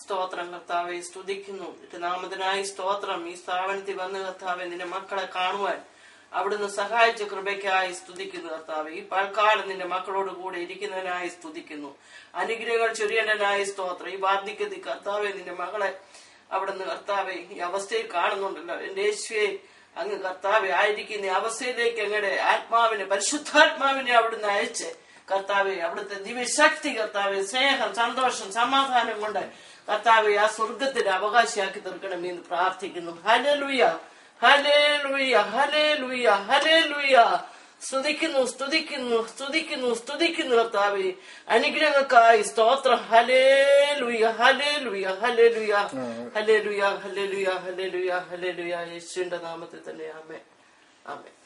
സ്തോത്രം കർത്താവെ സ്തുതിക്കുന്നു നിന്റെ നാമത്തിനായി സ്തോത്രം ഈ സ്ഥാപനത്തിൽ വന്ന് കർത്താവെ നിന്റെ മക്കളെ കാണുവാൻ അവിടുന്ന് സഹായിച്ച കൃപയ്ക്കായി സ്തുതിക്കുന്നു കർത്താവെ ഈ പൽക്കാലം നിന്റെ മക്കളോട് കൂടെ ഇരിക്കുന്നതിനായി സ്തുതിക്കുന്നു അനുഗ്രഹങ്ങൾ ചൊരിയേണ്ടതിനായി സ്തോത്രം ഈ വാർദ്ധക്യത്തിൽ കർത്താവെ നിന്റെ മകളെ അവിടുന്ന് കർത്താവെ ഈ അവസ്ഥയിൽ കാണുന്നുണ്ടല്ലോ എന്റെ യേശുവെ അങ്ങ് കർത്താവെ ആയിരിക്കുന്ന ഈ അവസ്ഥയിലേക്ക് അങ്ങയുടെ ആത്മാവിനെ പരിശുദ്ധാത്മാവിനെ അവിടുന്ന് അയച്ച് കർത്താവെ അവിടുത്തെ ദിവ്യശക്തി കർത്താവെ സ്നേഹം സന്തോഷം സമാധാനം കൊണ്ട് കർത്താവെ ആ സ്വർഗത്തിന്റെ അവകാശിയാക്കി തീർക്കണമെന്ന് പ്രാർത്ഥിക്കുന്നു ഹലലുയ ഹലേലുയ ഹലേലുയ ഹലേലുയ സ്തുതിക്കുന്നു സ്തുതിക്കുന്നു സ്തുതിക്കുന്നു സ്തുതിക്കുന്നു കർത്താവെ അനുഗ്രഹങ്ങൾക്കായി സ്തോത്രം ഹലേലുയ ഹലേലുയ ഹലേലുയ ഹലേലുയ ഹലേലുയ ഹലേലുയ ഹലേലുയ യേശുവിന്റെ നാമത്തിൽ തന്നെ ആമേ ആമേ